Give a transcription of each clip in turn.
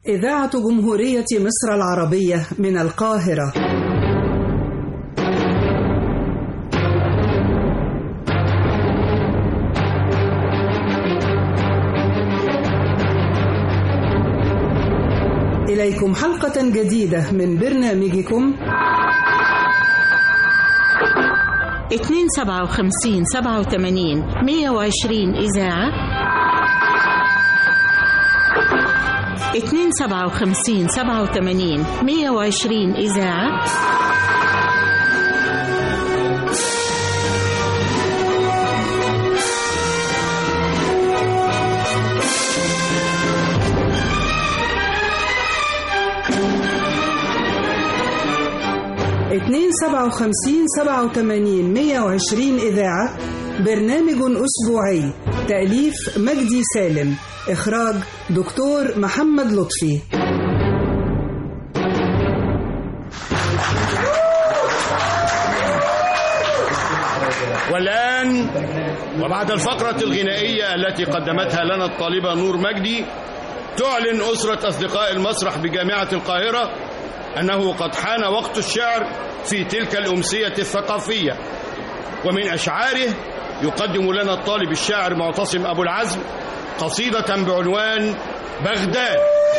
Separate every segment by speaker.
Speaker 1: إذاعة جمهورية مصر العربية من القاهرة إليكم حلقة جديدة من برنامجكم
Speaker 2: اتنين سبعة وخمسين سبعة وثمانين مية وعشرين إذاعة اتنين سبعة وخمسين سبعة وثمانين مية وعشرين إذاعة
Speaker 1: اتنين سبعة وخمسين سبعة وثمانين مية وعشرين إذاعة برنامج أسبوعي تأليف مجدي سالم إخراج دكتور محمد لطفي
Speaker 3: والآن وبعد الفقرة الغنائية التي قدمتها لنا الطالبة نور مجدي تعلن أسرة أصدقاء المسرح بجامعة القاهرة أنه قد حان وقت الشعر في تلك الأمسية الثقافية ومن أشعاره يقدم لنا الطالب الشاعر معتصم أبو العزم قصيدة بعنوان بغداد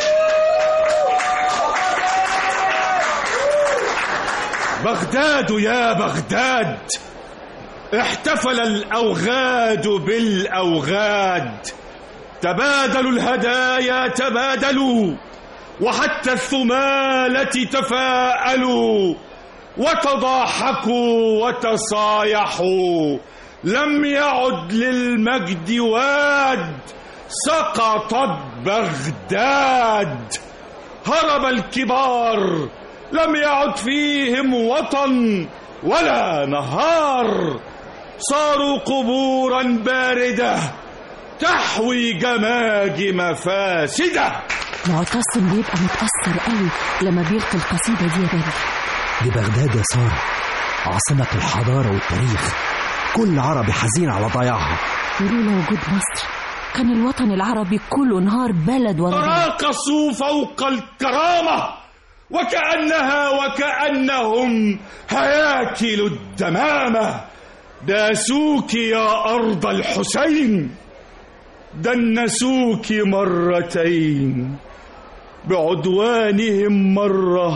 Speaker 4: بغداد يا بغداد احتفل الأوغاد بالأوغاد تبادلوا الهدايا تبادلوا وحتى الثمالة تفاءلوا وتضاحكوا وتصايحوا لم يعد للمجد واد سقطت بغداد هرب الكبار لم يعد فيهم وطن ولا نهار صاروا قبورا باردة تحوي جماجم فاسدة
Speaker 5: معتصم بيبقى متأثر قوي لما بيلقي القصيدة دي يا بدر
Speaker 6: دي بغداد يا سارة عاصمة الحضارة والتاريخ كل عربي حزين على ضياعها
Speaker 5: ولولا وجود مصر كان الوطن العربي كله نهار بلد ورا بلد
Speaker 4: تراقصوا فوق الكرامة وكأنها وكأنهم هياكل الدمامة داسوك يا أرض الحسين دنسوك مرتين بعدوانهم مرة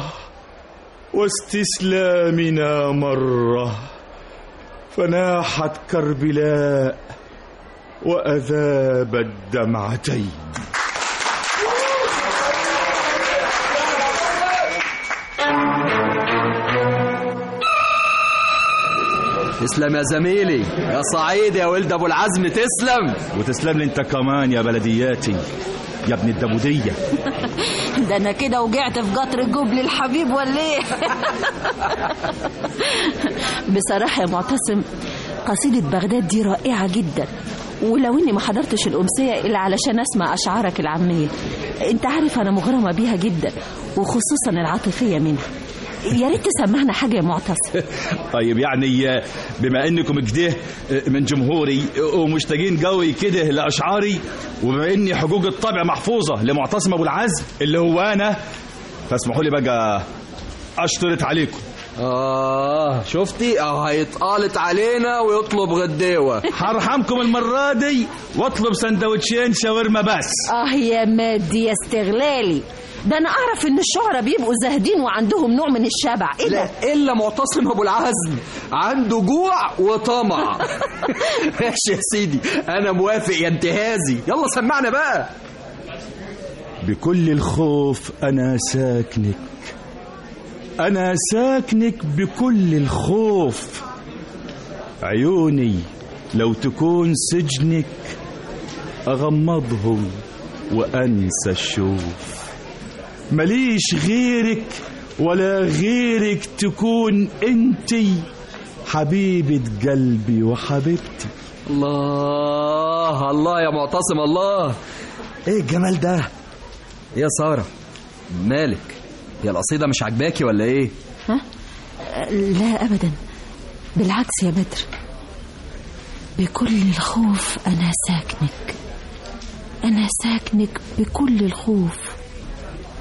Speaker 4: واستسلامنا مرة فناحت كربلاء وأذاب الدمعتين
Speaker 6: تسلم يا زميلي يا صعيد يا ولد ابو العزم تسلم
Speaker 4: وتسلم لي انت كمان يا بلدياتي يا ابن الدبودية
Speaker 5: ده انا كده وجعت في قطر الجبل الحبيب ولا ايه بصراحة يا معتصم قصيدة بغداد دي رائعة جدا ولو اني ما حضرتش الامسيه الا علشان اسمع اشعارك العاميه انت عارف انا مغرمه بيها جدا وخصوصا العاطفيه منها يا ريت تسمعنا حاجه يا معتصم
Speaker 4: طيب يعني بما انكم كده من جمهوري ومشتاقين قوي كده لاشعاري وبما اني حقوق الطبع محفوظه لمعتصم ابو العزم اللي هو انا فاسمحوا لي بقى اشترط عليكم
Speaker 6: اه شفتي اه هيتقالت علينا ويطلب غداوه
Speaker 4: هرحمكم المره دي واطلب سندوتشين شاورما بس
Speaker 5: اه يا مادي يا استغلالي ده انا اعرف ان الشعراء بيبقوا زاهدين وعندهم نوع من الشبع ايه ده
Speaker 6: لا الا معتصم ابو العزم عنده جوع وطمع ماشي يا سيدي انا موافق يا انتهازي يلا سمعنا بقى
Speaker 4: بكل الخوف انا ساكنك انا ساكنك بكل الخوف عيوني لو تكون سجنك اغمضهم وانسى الشوف مليش غيرك ولا غيرك تكون انتي حبيبة قلبي وحبيبتي
Speaker 6: الله الله يا معتصم الله ايه الجمال ده يا سارة مالك هي القصيدة مش عجباكي ولا ايه
Speaker 5: ها لا ابدا بالعكس يا بدر بكل الخوف انا ساكنك انا ساكنك بكل الخوف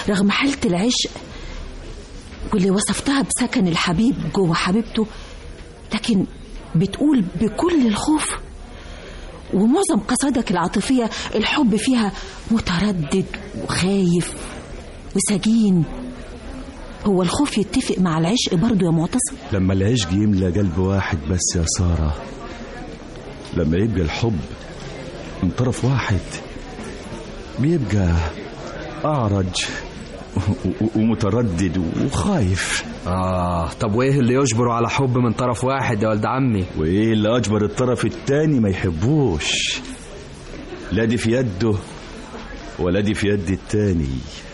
Speaker 5: رغم حالة العشق واللي وصفتها بسكن الحبيب جوه حبيبته لكن بتقول بكل الخوف ومعظم قصائدك العاطفية الحب فيها متردد وخايف وسجين هو الخوف يتفق مع العشق برضه يا معتصم
Speaker 4: لما العشق يملى قلب واحد بس يا سارة لما يبقى الحب من طرف واحد بيبقى أعرج و- و- ومتردد وخايف
Speaker 6: آه طب وإيه اللي يجبره على حب من طرف واحد يا ولد عمي
Speaker 4: وإيه اللي أجبر الطرف التاني ما يحبوش لا دي في يده ولا دي في يد التاني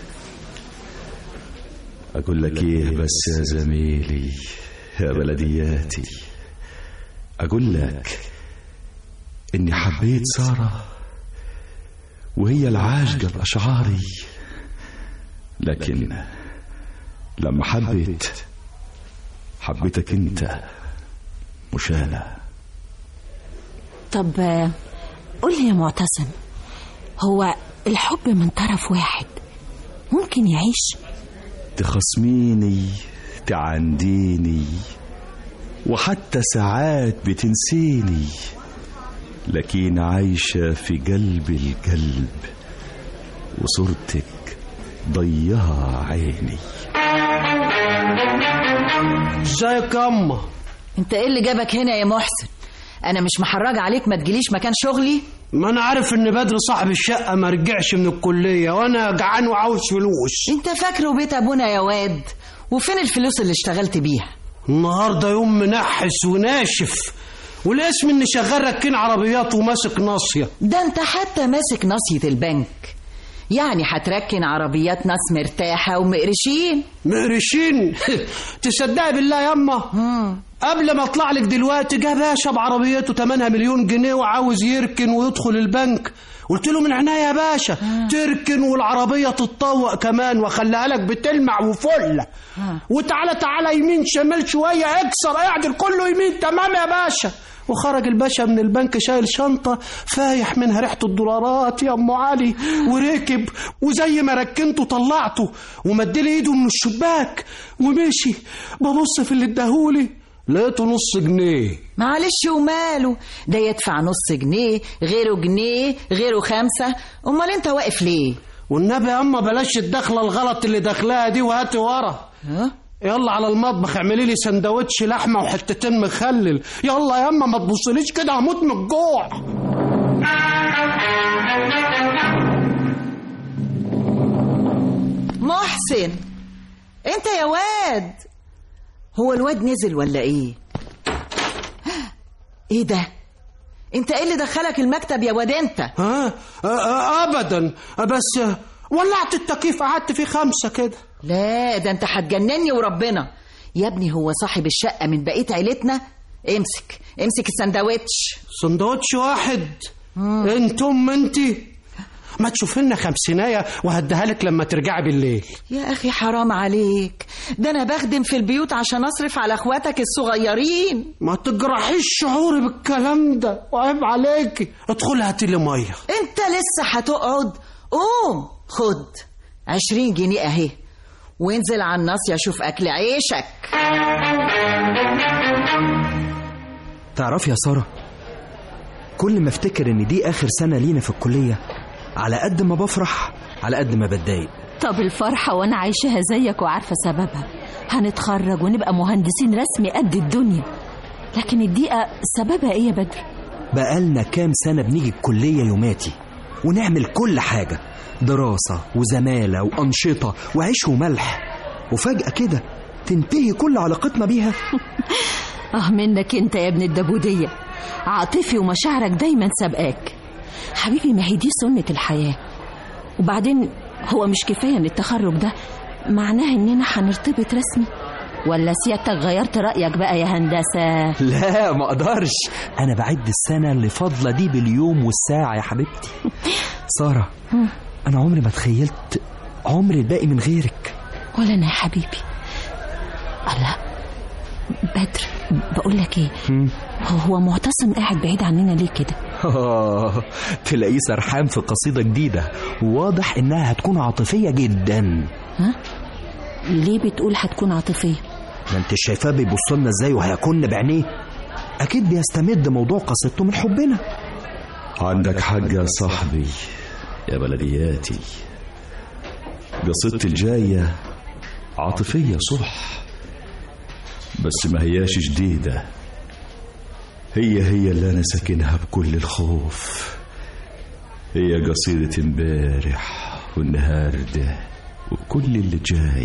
Speaker 4: أقول لك إيه بس يا زميلي يا بلدياتي أقول لك إني حبيت سارة وهي العاشقة بأشعاري لكن لما حبيت حبيتك أنت مش أنا
Speaker 5: طب آه، قول لي يا معتصم هو الحب من طرف واحد ممكن يعيش
Speaker 4: تخصميني تعنديني وحتى ساعات بتنسيني لكن عايشة في قلب القلب وصورتك ضيها عيني
Speaker 7: ازيك يا اما
Speaker 8: انت ايه اللي جابك هنا يا محسن انا مش محرجة عليك ما تجيليش مكان شغلي
Speaker 7: ما انا عارف ان بدر صاحب الشقه ما رجعش من الكليه وانا جعان وعاوز فلوس
Speaker 8: انت فاكره بيت ابونا يا واد وفين الفلوس اللي اشتغلت بيها
Speaker 7: النهارده يوم منحس وناشف والاسم اني شغال ركين عربيات وماسك ناصيه
Speaker 8: ده انت حتى ماسك ناصية البنك يعني هتركن عربيات ناس مرتاحة ومقرشين
Speaker 7: مقرشين تصدقي بالله يا اما قبل ما اطلع لك دلوقتي جه باشا بعربيته تمنها مليون جنيه وعاوز يركن ويدخل البنك قلت له من عناية يا باشا تركن والعربية تتطوق كمان واخليها لك بتلمع وفل وتعالى تعالى يمين شمال شوية اكسر اعدل كله يمين تمام يا باشا وخرج الباشا من البنك شايل شنطة فايح منها ريحة الدولارات يا أم علي وركب وزي ما ركنته طلعته ومدلي ايده من الشباك ومشي ببص في اللي اداهولي لقيته نص جنيه
Speaker 8: معلش وماله ده يدفع نص جنيه غيره جنيه غيره خمسة امال انت واقف ليه
Speaker 7: والنبي يا اما بلاش الدخلة الغلط اللي داخلاها دي وهاتي ورا
Speaker 8: ها
Speaker 7: يلا على المطبخ اعملي لي سندوتش لحمه وحتتين مخلل يلا يا اما ما تبصليش كده هموت من الجوع
Speaker 8: محسن انت يا واد هو الواد نزل ولا ايه ايه ده انت ايه اللي دخلك المكتب يا واد انت
Speaker 7: ها آه، آه، ابدا آه، بس آه، ولعت التكييف قعدت فيه خمسه كده
Speaker 8: لا ده انت هتجنني وربنا يا ابني هو صاحب الشقة من بقية عيلتنا امسك امسك السندوتش
Speaker 7: سندوتش واحد انت ام انتي ما تشوف لنا خمسينايه وهديها لك لما ترجعي بالليل
Speaker 8: يا اخي حرام عليك ده انا بخدم في البيوت عشان اصرف على اخواتك الصغيرين
Speaker 7: ما تجرحيش شعوري بالكلام ده وعيب عليكي ادخلي هاتي لي ميه
Speaker 8: انت لسه هتقعد قوم خد عشرين جنيه اهي وانزل على الناصية شوف اكل عيشك
Speaker 9: تعرفي يا سارة كل ما افتكر ان دي اخر سنة لينا في الكلية على قد ما بفرح على قد ما بتضايق
Speaker 5: طب الفرحة وأنا عايشاها زيك وعارفة سببها هنتخرج ونبقى مهندسين رسمي قد الدنيا لكن الضيقة سببها إيه يا بدر؟
Speaker 9: بقالنا كام سنة بنيجي الكلية يوماتي ونعمل كل حاجة دراسة وزمالة وأنشطة وعيش وملح وفجأة كده تنتهي كل علاقتنا بيها
Speaker 5: آه منك أنت يا ابن الدبودية عاطفي ومشاعرك دايما سابقاك حبيبي ما هي دي سنة الحياة وبعدين هو مش كفاية ان التخرج ده معناه اننا هنرتبط رسمي ولا سيادتك غيرت رأيك بقى يا هندسة
Speaker 9: لا ما اقدرش انا بعد السنة اللي فاضلة دي باليوم والساعة يا حبيبتي سارة انا عمري ما تخيلت عمري الباقي من غيرك
Speaker 5: ولا انا يا حبيبي الله بدر بقول لك ايه هو هو معتصم قاعد بعيد عننا ليه كده
Speaker 9: آه، تلاقيه سرحان في قصيدة جديدة واضح إنها هتكون عاطفية جدا
Speaker 5: ليه بتقول هتكون عاطفية
Speaker 9: ما انت شايفاه بيبص لنا ازاي وهيكون بعينيه اكيد بيستمد موضوع قصته من حبنا
Speaker 4: عندك حق يا صاحبي يا بلدياتي قصتي الجاية عاطفية صح بس ما هياش جديدة هي هي اللي أنا ساكنها بكل الخوف هي قصيدة امبارح والنهار ده وكل اللي جاي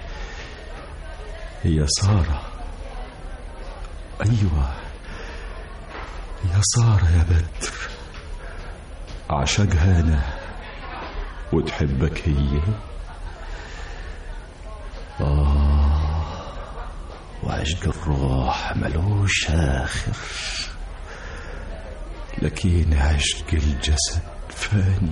Speaker 4: هي سارة أيوة يا سارة يا بدر أعشقها أنا وتحبك هي آه وعشق الروح ملوش آخر لكن عشق الجسد فاني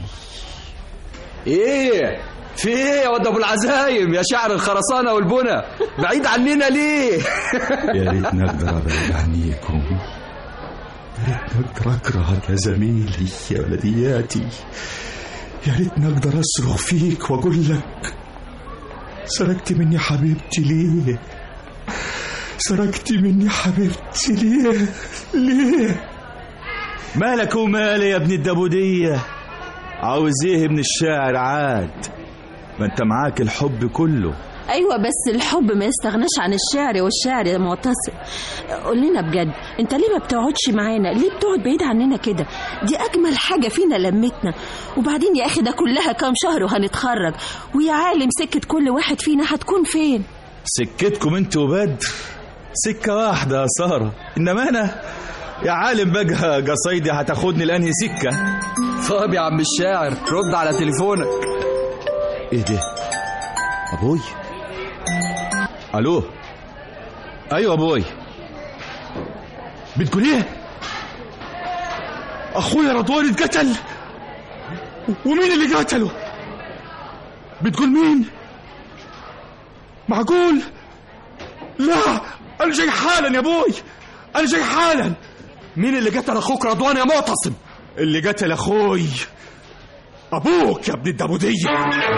Speaker 6: ايه في ايه يا ود ابو العزايم يا شعر الخرسانه والبنى بعيد عننا ليه
Speaker 4: يا ريت نقدر ابعد عنيكم يا ريت نقدر اكرهك يا زميلي يا ولدياتي يا ريت نقدر اصرخ فيك واقول لك سرقت مني حبيبتي ليه سرقت مني حبيبتي ليه ليه مالك ومالي يا ابن الدبودية عاوز ايه من الشاعر عاد ما انت معاك الحب كله
Speaker 5: ايوه بس الحب ما يستغناش عن الشعر والشعر يا معتصم قول لنا بجد انت ليه ما بتقعدش معانا ليه بتقعد بعيد عننا كده دي اجمل حاجه فينا لمتنا وبعدين يا اخي ده كلها كام شهر وهنتخرج ويا عالم سكه كل واحد فينا هتكون فين
Speaker 4: سكتكم انتوا وبدر سكة واحدة يا سارة انما انا يا عالم بقى قصايدي هتاخدني لانهي سكة
Speaker 6: طب يا عم الشاعر رد على تليفونك
Speaker 4: ايه ده ابوي الو ايوه ابوي بتقول ايه اخويا رضوان اتقتل ومين اللي قتله بتقول مين معقول لا انا جاي حالا يا ابوي انا جاي حالا
Speaker 6: مين اللي قتل اخوك رضوان يا معتصم
Speaker 4: اللي قتل اخوي ابوك يا ابن الدبوديه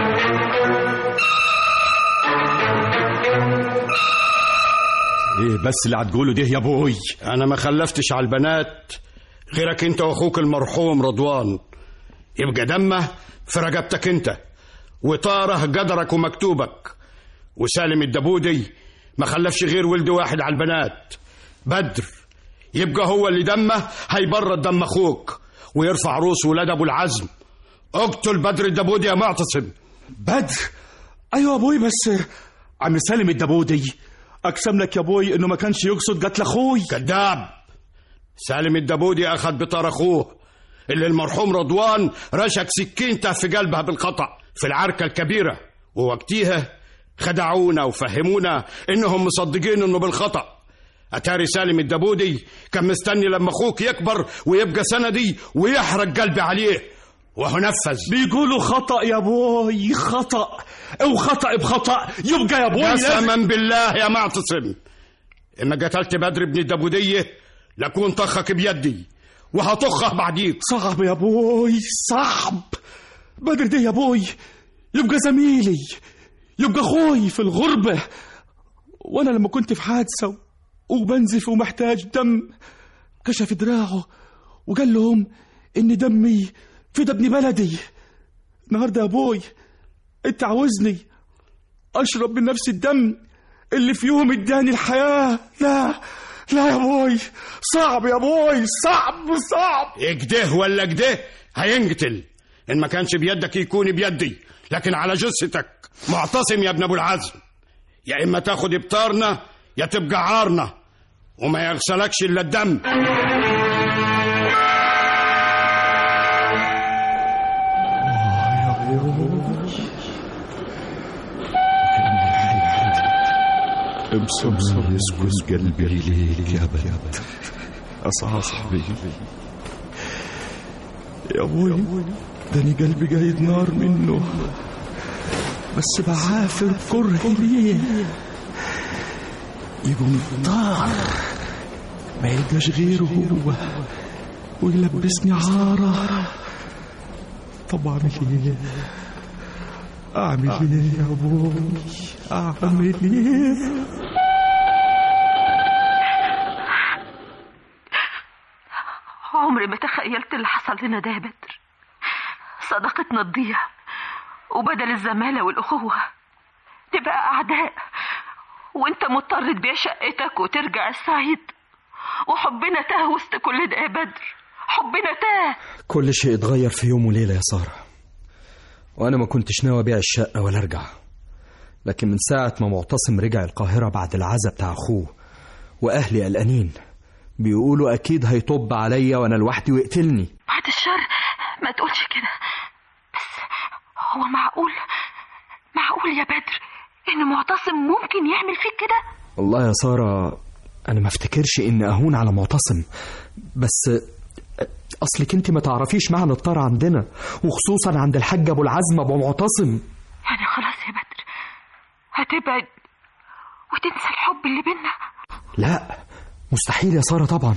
Speaker 4: ايه بس اللي هتقوله ده يا ابوي
Speaker 3: انا ما خلفتش على البنات غيرك انت واخوك المرحوم رضوان يبقى دمه في رقبتك انت وطاره قدرك ومكتوبك وسالم الدبودي ما خلفش غير ولد واحد على البنات بدر يبقى هو اللي دمه هيبرد دم اخوك ويرفع روس ولاد ابو العزم اقتل بدر الدبودي يا معتصم
Speaker 4: بدر ايوه يا ابوي بس عم سالم الدبودي اقسم لك يا ابوي انه ما كانش يقصد قتل اخوي
Speaker 3: كذاب سالم الدبودي اخذ بطار اخوه اللي المرحوم رضوان رشك سكينته في قلبها بالخطا في العركه الكبيره ووقتيها خدعونا وفهمونا انهم مصدقين انه بالخطا اتاري سالم الدبودي كان مستني لما اخوك يكبر ويبقى سندي ويحرق قلبي عليه وهو نفذ
Speaker 4: بيقولوا خطأ يا ابوي خطأ او خطأ بخطأ يبقى يا ابوي
Speaker 3: قسما بالله يا معتصم إما قتلت بدر بن الدبودية لكون طخك بيدي وهطخه بعديك
Speaker 4: صعب يا ابوي صعب بدر ده يا ابوي يبقى زميلي يبقى اخوي في الغربة وانا لما كنت في حادثة وبنزف ومحتاج دم كشف دراعه وقال لهم ان دمي في ده ابن بلدي النهارده يا ابوي انت عاوزني اشرب من نفس الدم اللي في يوم اداني الحياه لا لا يا ابوي صعب يا ابوي صعب صعب
Speaker 3: اجده ولا اجده هينقتل ان ما كانش بيدك يكون بيدي لكن على جثتك معتصم يا ابن ابو العزم يا اما تاخد ابطارنا يا تبقى عارنا وما يغسلكش الا الدم
Speaker 4: ابصم يسكن قلبي إليك يا بدر يا صاحبي يا ابوي داني قلبي قايد نار منه بس بعافر كره ليه يقوم الطار ما يلقاش غيره هو ويلبسني عارة طب اعمل ايه
Speaker 10: اعمل ايه يا ابوي اعمل ايه
Speaker 5: عمري ما تخيلت اللي حصل لنا ده يا بدر صداقتنا تضيع وبدل الزمالة والأخوة تبقى أعداء وانت مضطر تبيع شقتك وترجع الصعيد وحبنا تاه وسط كل ده يا بدر حبنا تاه
Speaker 9: كل شيء اتغير في يوم وليلة يا سارة وأنا ما كنتش ناوي أبيع الشقة ولا أرجع لكن من ساعة ما معتصم رجع القاهرة بعد العزا بتاع أخوه وأهلي قلقانين بيقولوا أكيد هيطب عليا وأنا لوحدي ويقتلني
Speaker 5: بعد الشر ما تقولش كده بس هو معقول معقول يا بدر إن معتصم ممكن يعمل فيك كده
Speaker 9: والله يا سارة أنا ما افتكرش إن أهون على معتصم بس أصلك أنت ما تعرفيش معنى الطار عندنا وخصوصا عند الحاج أبو العزم أبو معتصم
Speaker 5: يعني خلاص يا بدر هتبعد وتنسى الحب اللي بينا
Speaker 9: لا مستحيل يا سارة طبعا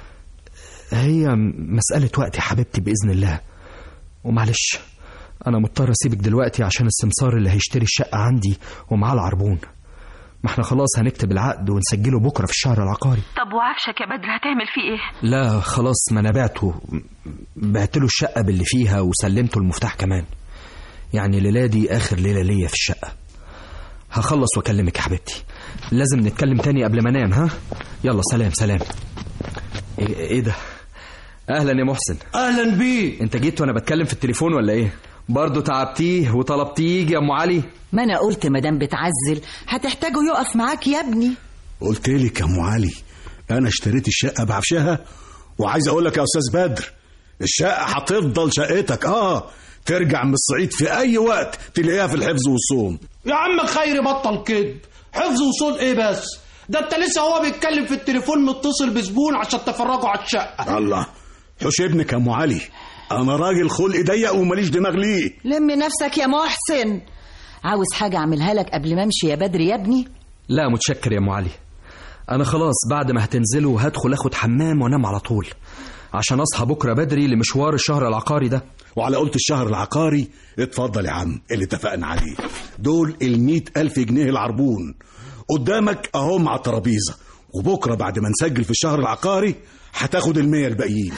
Speaker 9: هي مسألة وقت يا حبيبتي بإذن الله ومعلش أنا مضطر أسيبك دلوقتي عشان السمسار اللي هيشتري الشقة عندي ومعاه العربون ما احنا خلاص هنكتب العقد ونسجله بكرة في الشهر العقاري
Speaker 5: طب وعفشك يا بدر هتعمل فيه ايه
Speaker 9: لا خلاص ما أنا بعته بعت له الشقة باللي فيها وسلمته المفتاح كمان يعني ليلة دي آخر ليلة ليا في الشقة هخلص واكلمك يا حبيبتي لازم نتكلم تاني قبل ما انام ها يلا سلام سلام ايه, إيه ده اهلا يا محسن
Speaker 7: اهلا بيه
Speaker 9: انت جيت وانا بتكلم في التليفون ولا ايه برضه تعبتيه وطلبتيه يجي يا ام علي
Speaker 8: ما انا قلت مدام بتعزل هتحتاجه يقف معاك يا ابني
Speaker 11: قلت لك يا ام علي انا اشتريت الشقه بعفشها وعايز اقول لك يا استاذ بدر الشقه هتفضل شقتك اه ترجع من الصعيد في اي وقت تلاقيها في الحفظ والصوم
Speaker 7: يا عم خيري بطل كذب حفظ وصول ايه بس ده انت لسه هو بيتكلم في التليفون متصل بزبون عشان تفرجوا على الشقه
Speaker 11: الله حوش ابنك يا ام علي انا راجل خلق ضيق وماليش دماغ ليه
Speaker 8: لم نفسك يا محسن عاوز حاجة أعملها لك قبل ما أمشي يا بدر يا ابني
Speaker 9: لا متشكر يا ام علي انا خلاص بعد ما هتنزلوا هدخل اخد حمام وانام على طول عشان اصحى بكره بدري لمشوار الشهر العقاري ده
Speaker 11: وعلى قلت الشهر العقاري اتفضل يا عم اللي اتفقنا عليه دول المية ألف جنيه العربون قدامك اهم على الترابيزة وبكرة بعد ما نسجل في الشهر العقاري هتاخد المية الباقيين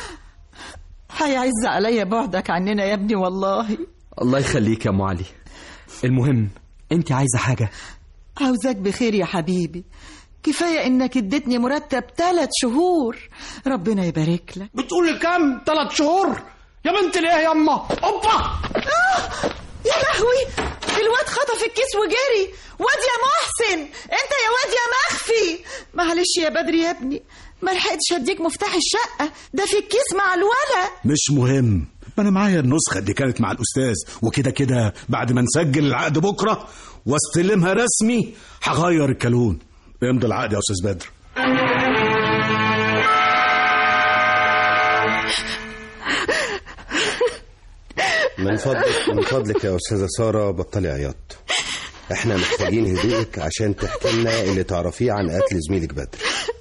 Speaker 8: هيعز عليا بعدك عننا يا ابني والله
Speaker 9: الله يخليك يا ام علي المهم انت عايزه حاجه
Speaker 8: عاوزاك بخير يا حبيبي كفاية إنك اديتني مرتب ثلاث شهور ربنا يبارك لك
Speaker 7: بتقولي كام ثلاث شهور يا بنت الايه يا اما اوبا
Speaker 8: آه يا لهوي الواد خطف الكيس وجري واد يا محسن انت يا واد يا مخفي معلش يا بدري يا ابني ما لحقتش اديك مفتاح الشقة ده في الكيس مع الولد
Speaker 11: مش مهم ما انا معايا النسخة دي كانت مع الأستاذ وكده كده بعد ما نسجل العقد بكرة واستلمها رسمي هغير الكالون امضي العقد يا أستاذ بدر
Speaker 12: من فضلك من فضلك يا أستاذة سارة بطلي عياط احنا محتاجين هدوءك عشان تحكي لنا اللي تعرفيه عن قتل زميلك بدر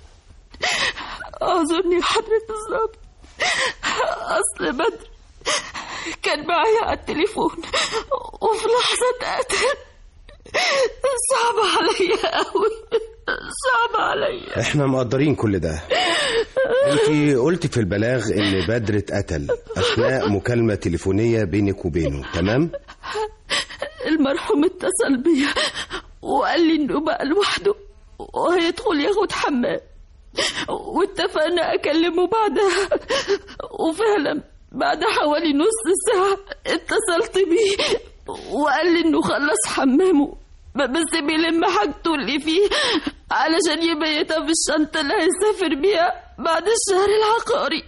Speaker 5: أظن يا حضرة الظابط أصل بدر كان معايا على التليفون وفي لحظة قتل صعب عليا قوي صعب عليا
Speaker 12: احنا مقدرين كل ده انت قلتي في البلاغ ان بدر اتقتل اثناء مكالمة تليفونية بينك وبينه تمام
Speaker 5: المرحوم اتصل بيا وقال لي انه بقى لوحده وهيدخل ياخد حمام واتفقنا اكلمه بعدها وفعلا بعد حوالي نص ساعة اتصلت بيه وقال لي انه خلص حمامه بس بيلم حاجته اللي فيه علشان يبيتها في الشنطة اللي هيسافر بيها بعد الشهر العقاري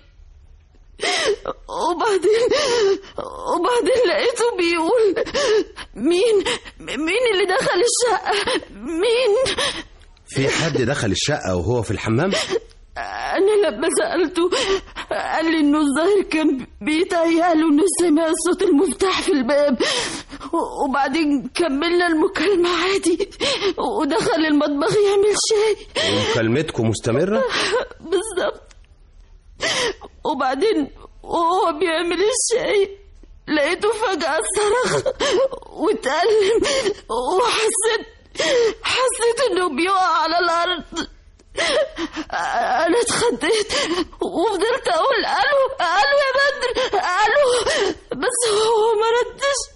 Speaker 5: وبعدين وبعدين لقيته بيقول مين مين اللي دخل الشقة مين
Speaker 12: في حد دخل الشقة وهو في الحمام
Speaker 5: أنا لما سألته قال لي إنه الظاهر كان بيتهيأله إنه سمع صوت المفتاح في الباب وبعدين كملنا المكالمة عادي ودخل المطبخ يعمل شاي
Speaker 12: ومكالمتكم مستمرة
Speaker 5: بالظبط وبعدين وهو بيعمل الشاي لقيته فجأة صرخ واتألم وحسيت حسيت انه بيقع على الارض انا اتخضيت وفضلت اقول الو الو يا بدر الو بس هو ما ردش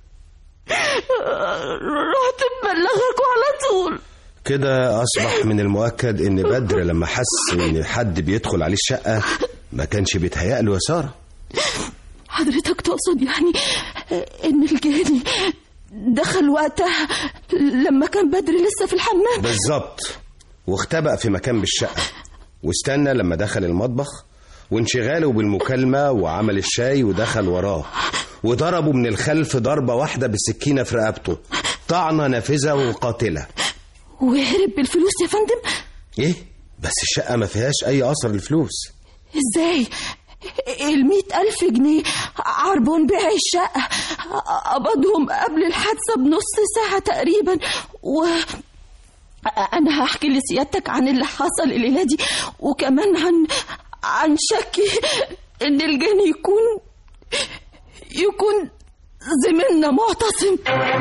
Speaker 5: رحت مبلغك على طول
Speaker 12: كده أصبح من المؤكد إن بدر لما حس إن حد بيدخل عليه الشقة ما كانش بيتهيأ له يا سارة
Speaker 5: حضرتك تقصد يعني ان الجاني دخل وقتها لما كان بدر لسه في الحمام
Speaker 12: بالظبط واختبأ في مكان بالشقة واستنى لما دخل المطبخ وانشغاله بالمكالمة وعمل الشاي ودخل وراه وضربه من الخلف ضربة واحدة بالسكينة في رقبته طعنة نافذة وقاتلة
Speaker 5: وهرب بالفلوس يا فندم
Speaker 12: ايه بس الشقة ما فيهاش أي أثر الفلوس
Speaker 5: ازاي المئة ألف جنيه عربون بيع الشقة قبضهم قبل الحادثة بنص ساعة تقريبا و أنا هحكي لسيادتك عن اللي حصل الليلة دي وكمان عن عن شكي إن الجاني يكون يكون زميلنا معتصم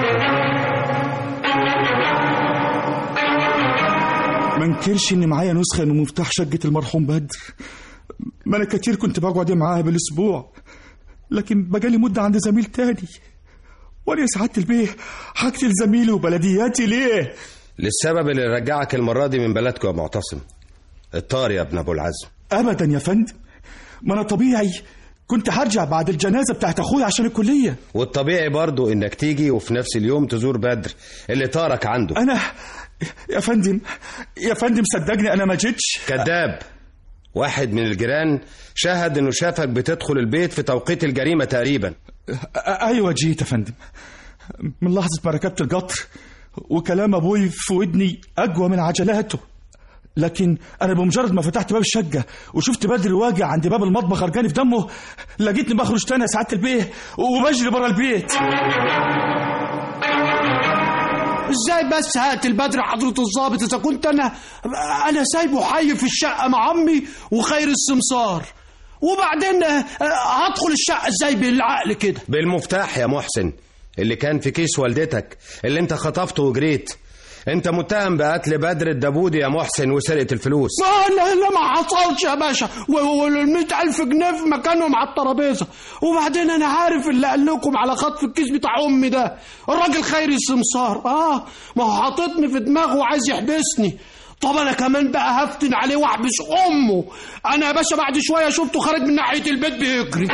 Speaker 10: ما انكرش ان معايا نسخه من مفتاح شقه المرحوم بدر ما انا كتير كنت بقعد معاها بالاسبوع لكن بقالي مده عند زميل تاني وانا يا سعاده البيه هقتل زميلي وبلدياتي ليه
Speaker 12: للسبب اللي رجعك المرة دي من بلدكم يا معتصم الطار يا ابن أبو العزم
Speaker 10: ابدا يا فندم ما انا طبيعي كنت هرجع بعد الجنازه بتاعت اخويا عشان الكليه
Speaker 12: والطبيعي برضو انك تيجي وفي نفس اليوم تزور بدر اللي طارك عنده
Speaker 10: انا يا فندم يا فندم صدقني انا ما جيتش
Speaker 12: كذاب واحد من الجيران شاهد انه شافك بتدخل البيت في توقيت الجريمة تقريبا
Speaker 10: أ- ايوه جيت يا فندم من لحظه ما ركبت القطر وكلام ابوي في ودني اقوى من عجلاته لكن انا بمجرد ما فتحت باب الشقه وشفت بدر واقع عند باب المطبخ غرقان في دمه لقيتني بخرج تاني يا سعاده البيه وبجري بره البيت
Speaker 7: ازاي بس هقتل بدر حضرة الضابط اذا كنت انا انا سايبه حي في الشقة مع امي وخير السمسار وبعدين آه، هدخل الشقة ازاي بالعقل كده
Speaker 12: بالمفتاح يا محسن اللي كان في كيس والدتك اللي انت خطفته وجريت انت متهم بقتل بدر الدبودي يا محسن وسرقة الفلوس
Speaker 7: لا لا لا ما حصلش يا باشا والمئة ألف جنيه في مكانهم على الترابيزة وبعدين أنا عارف اللي قال لكم على خطف الكيس بتاع أمي ده الراجل خيري السمسار آه ما هو حاططني في دماغه وعايز يحبسني طب أنا كمان بقى هفتن عليه وأحبس أمه أنا يا باشا بعد شوية شفته خارج من ناحية البيت بيجري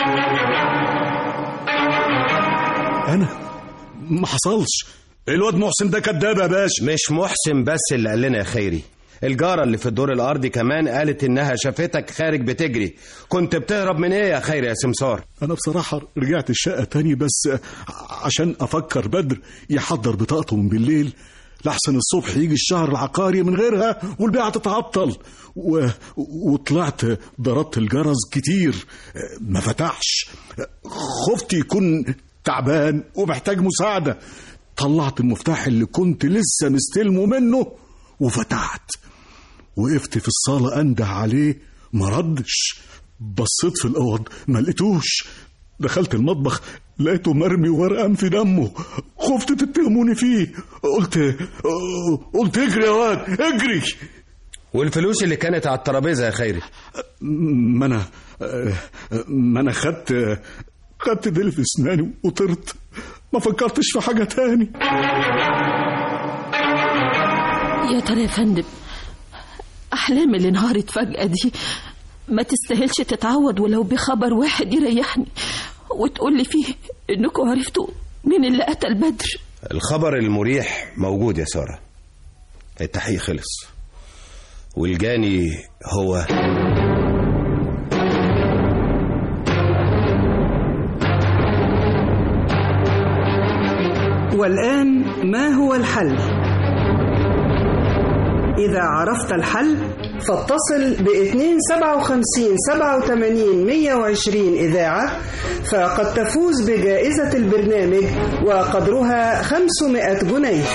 Speaker 11: انا ما حصلش الواد محسن ده كداب يا باشا
Speaker 12: مش محسن بس اللي قال لنا يا خيري الجارة اللي في الدور الأرضي كمان قالت إنها شافتك خارج بتجري كنت بتهرب من إيه يا خيري يا سمسار
Speaker 11: انا بصراحة رجعت الشقة تاني بس عشان افكر بدر يحضر بطاقته من بالليل لحسن الصبح يجي الشهر العقاري من غيرها والبيعة تتعطل و... وطلعت ضربت الجرس كتير ما فتحش خفت يكون تعبان ومحتاج مساعدة طلعت المفتاح اللي كنت لسه مستلمه منه وفتحت وقفت في الصالة أنده عليه ما ردش بصيت في الأوض ما لقيتوش دخلت المطبخ لقيته مرمي ورقان في دمه خفت تتهموني فيه قلت قلت اجري يا واد اجري
Speaker 12: والفلوس اللي كانت على الترابيزة يا خيري
Speaker 11: ما انا ما انا خدت خدت ديل في اسناني وطرت ما فكرتش في حاجة تاني
Speaker 5: يا ترى يا فندم أحلامي اللي انهارت فجأة دي ما تستاهلش تتعوض ولو بخبر واحد يريحني وتقول لي فيه إنكم عرفتوا مين اللي قتل بدر
Speaker 12: الخبر المريح موجود يا سارة التحقيق خلص والجاني هو
Speaker 1: والآن ما هو الحل؟ إذا عرفت الحل فاتصل ب 257 87 120 إذاعة فقد تفوز بجائزة البرنامج وقدرها 500 جنيه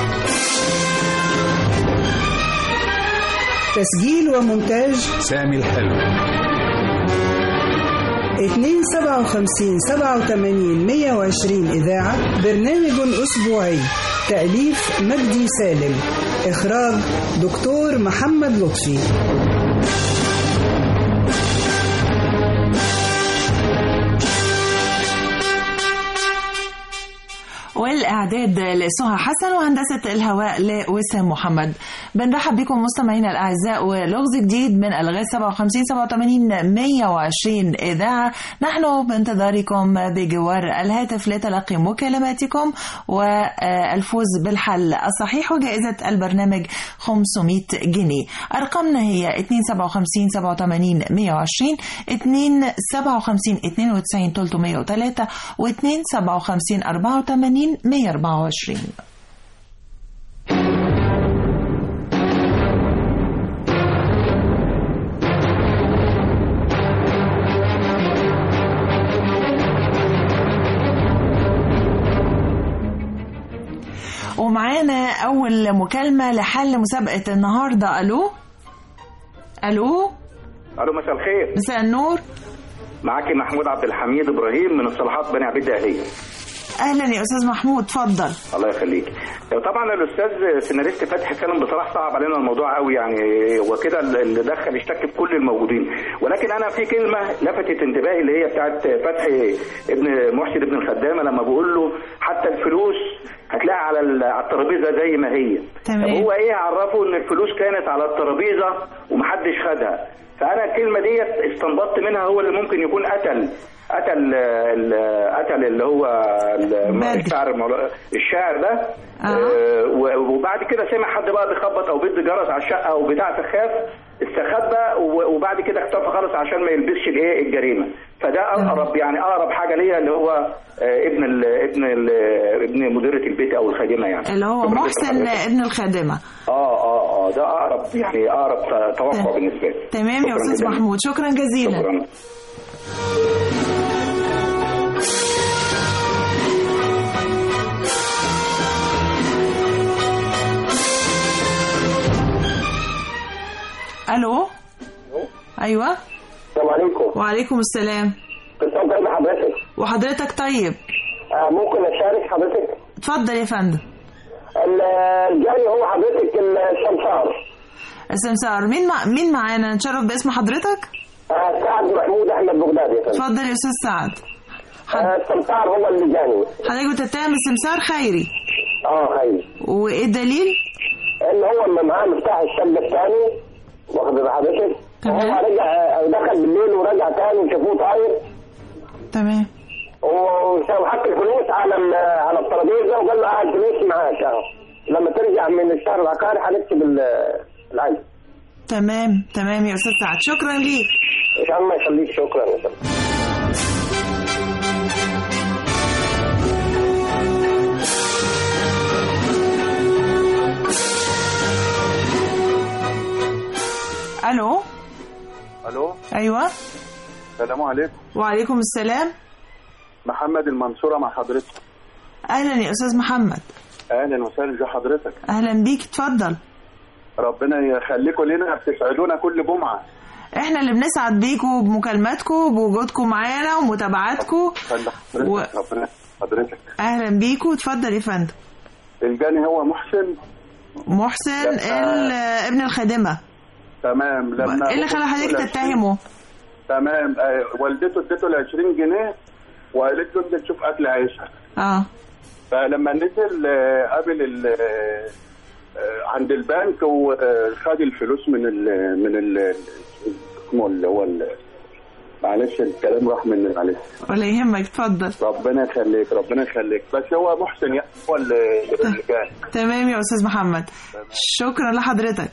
Speaker 1: تسجيل ومونتاج
Speaker 4: سامي الحلو
Speaker 1: 257 87 120 إذاعة برنامج أسبوعي تأليف مجدي سالم إخراج دكتور محمد لطفي
Speaker 13: والإعداد لسهى حسن وهندسة الهواء لوسام محمد بنرحب بكم مستمعينا الأعزاء ولغز جديد من ألغاز 57 87 120 إذاعة نحن بانتظاركم بجوار الهاتف لتلقي مكالماتكم والفوز بالحل الصحيح وجائزة البرنامج 500 جنيه أرقامنا هي 257 87 120 257 92 303 و 257 84 124 ومعانا أول مكالمة لحل مسابقة النهاردة ألو ألو
Speaker 14: الو مساء الخير
Speaker 13: مساء النور
Speaker 14: معاكي محمود عبد الحميد ابراهيم من الصلاحات بني عبيد اهليه
Speaker 13: أهلا يا أستاذ محمود اتفضل
Speaker 14: الله يخليك طبعا الاستاذ سيناريست فتحي سالم بصراحه صعب علينا الموضوع قوي يعني هو كده اللي دخل اشتك في كل الموجودين ولكن انا في كلمه لفتت انتباهي اللي هي بتاعت فتحي ابن محسن ابن الخدامه لما بقول له حتى الفلوس هتلاقيها على ال- على الترابيزه زي ما هي
Speaker 13: تمام.
Speaker 14: طب هو ايه عرفه ان الفلوس كانت على الترابيزه ومحدش خدها فانا الكلمه ديت استنبطت منها هو اللي ممكن يكون قتل قتل ال- قتل اللي هو ال- الشاعر المولو- الشاعر ده آه، و- وبعد كده سمع حد بقى بيخبط او بيدي جرس على الشقه او بتاع فخاف استخبى و- وبعد كده اختفى خالص عشان ما يلبسش الايه الجريمه فده اقرب يعني اقرب حاجه ليا اللي هو آه، ابن ال ابن ال ابن مديره البيت او الخادمه يعني
Speaker 13: اللي هو
Speaker 14: شكراً
Speaker 13: محسن
Speaker 14: لحضرتك.
Speaker 13: ابن الخادمة
Speaker 14: اه اه اه ده اقرب يعني اقرب توقع بالنسبه لي
Speaker 13: تمام يا
Speaker 14: شكراً
Speaker 13: أستاذ
Speaker 14: جداً.
Speaker 13: محمود شكرا جزيلا
Speaker 14: شكرا
Speaker 13: ألو أيوة
Speaker 15: السلام عليكم
Speaker 13: وعليكم السلام
Speaker 15: كنت طيب حضرتك
Speaker 13: وحضرتك طيب
Speaker 15: آه ممكن اشارك حضرتك
Speaker 13: اتفضل يا فندم
Speaker 15: ال- الجاني هو حضرتك الشمسار
Speaker 13: السمسار مين مع... مين معانا نتشرف باسم حضرتك
Speaker 15: آه سعد محمود احمد بغدادي يا فندم
Speaker 13: اتفضل يا استاذ سعد
Speaker 15: آه الشمسار هو اللي جاني
Speaker 13: حضرتك بتتهم السمسار خيري
Speaker 15: اه خير
Speaker 13: وايه الدليل
Speaker 15: ان هو اللي معاه مفتاح الشقه الثاني واخد بال حضرتك هو رجع آه، دخل بالليل ورجع تاني وشافوه طاير
Speaker 13: تمام
Speaker 15: وحط الفلوس على ال- على الترابيزه وقال له اه الفلوس معاك اهو لما ترجع من الشهر العقاري هنكتب ال- العجل
Speaker 13: تمام تمام يا استاذ سعد شكرا ليك
Speaker 15: الله يخليك شكرا يا فندم
Speaker 13: الو
Speaker 16: الو
Speaker 13: ايوه
Speaker 16: السلام عليكم
Speaker 13: وعليكم السلام
Speaker 16: محمد المنصورة مع حضرتك
Speaker 13: اهلا يا استاذ محمد
Speaker 16: اهلا وسهلا ازي حضرتك
Speaker 13: اهلا بيك اتفضل
Speaker 16: ربنا يخليكم لنا بتسعدونا كل جمعة
Speaker 13: احنا اللي بنسعد بيكم بمكالماتكم بوجودكم معانا ومتابعاتكم
Speaker 16: خلي حضرتك
Speaker 13: و-
Speaker 16: ربنا حضرتك
Speaker 13: اهلا بيكم اتفضل يا فندم
Speaker 16: الجاني هو محسن
Speaker 13: محسن ال- ابن الخادمه
Speaker 16: تمام لما
Speaker 13: ايه اللي خلى حضرتك تتهمه
Speaker 16: تمام آه، والدته ادته ال 20 جنيه وقالت له انزل تشوف اكل عيشها
Speaker 13: اه
Speaker 16: فلما نزل آه، قابل ال- آه، آه، عند البنك وخد الفلوس من ال من ال اسمه اللي هو ال- معلش الكلام راح مني معلش
Speaker 13: ولا يهمك اتفضل
Speaker 16: ربنا يخليك ربنا يخليك بس هو محسن يعني هو اللي اللي كان
Speaker 13: تمام يا استاذ محمد شكرا لحضرتك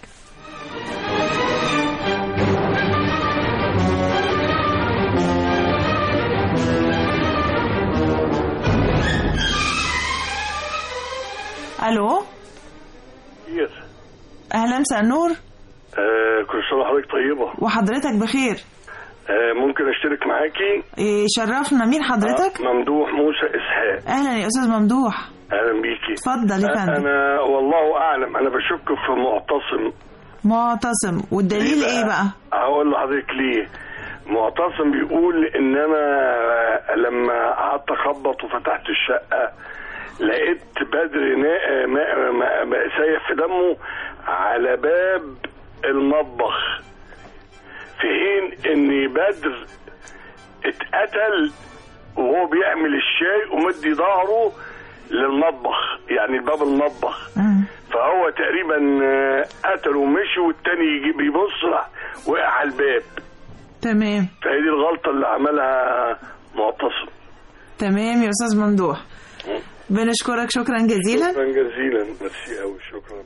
Speaker 13: الو
Speaker 17: كتير
Speaker 13: اهلا مساء النور
Speaker 17: آه كل سنة وحضرتك طيبة
Speaker 13: وحضرتك بخير
Speaker 17: آه ممكن اشترك معاكي
Speaker 13: إيه شرفنا مين حضرتك
Speaker 17: ممدوح موسى اسحاق
Speaker 13: اهلا يا استاذ ممدوح
Speaker 17: اهلا بيكي
Speaker 13: اتفضل يا فندم
Speaker 17: انا والله اعلم انا بشك في معتصم
Speaker 13: معتصم والدليل ايه بقى
Speaker 17: هقول لحضرتك ليه معتصم بيقول ان انا لما قعدت اخبط وفتحت الشقه لقيت بدر نا- ما- ما- ما- سايح في دمه على باب المطبخ في حين ان بدر اتقتل وهو بيعمل الشاي ومدي ظهره للمطبخ يعني باب المطبخ فهو تقريبا آه، قتله ومشي والتاني يجي بيبص راح وقع على الباب
Speaker 13: تمام
Speaker 17: فهي دي الغلطه اللي عملها معتصم
Speaker 13: تمام يا استاذ ممدوح بنشكرك شكرا جزيلا
Speaker 17: شكرا جزيلا ميرسي قوي شكرا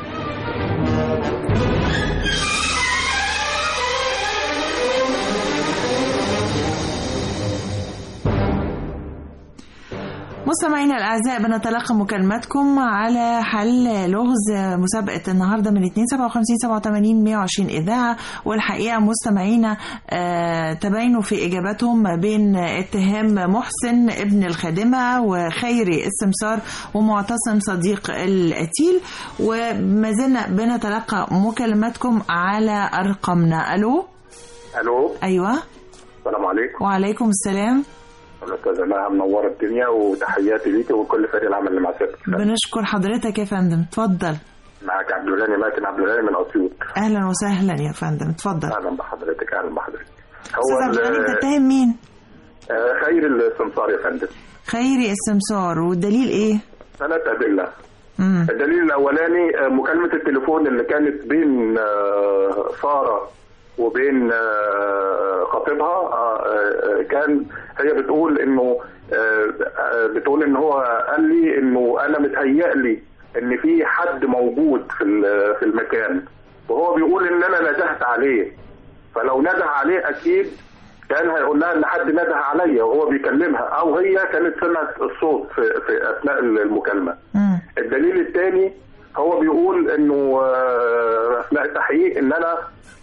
Speaker 13: مستمعينا الاعزاء بنتلقى مكالماتكم على حل لغز مسابقه النهارده من 2 57 87 120 اذاعه والحقيقه مستمعينا آه، تباينوا في اجاباتهم ما بين اتهام محسن ابن الخادمه وخيري السمسار ومعتصم صديق القتيل وما زلنا بنتلقى مكالماتكم على ارقامنا الو
Speaker 15: الو
Speaker 13: ايوه
Speaker 15: السلام عليكم
Speaker 13: وعليكم السلام
Speaker 15: الاستاذه مها منوره الدنيا وتحياتي ليكي وكل فريق العمل اللي مع سيادتك
Speaker 13: بنشكر حضرتك يا فندم اتفضل
Speaker 15: معاك عبد الغني ماتن عبد الغني من اسيوط
Speaker 13: اهلا وسهلا يا فندم اتفضل
Speaker 15: اهلا بحضرتك اهلا بحضرتك
Speaker 13: استاذ عبد الغني
Speaker 15: ال-
Speaker 13: بتتهم مين
Speaker 15: آه، خير السمسار يا فندم
Speaker 13: خيري السمسار والدليل ايه
Speaker 15: ثلاث ادله
Speaker 13: مم.
Speaker 15: الدليل الاولاني آه، مكالمه التليفون اللي كانت بين آه، ساره وبين آه، خطيبها آه، آه، كان هي بتقول انه آه، آه، بتقول ان هو قال لي انه انا متهيأ لي ان في حد موجود في ال- في المكان وهو بيقول ان انا ندهت عليه فلو نده عليه اكيد كان هيقول لها ان حد نده عليا وهو بيكلمها او هي كانت سمعت الصوت في, في اثناء المكالمه الدليل الثاني هو بيقول انه آه، اثناء التحقيق ان انا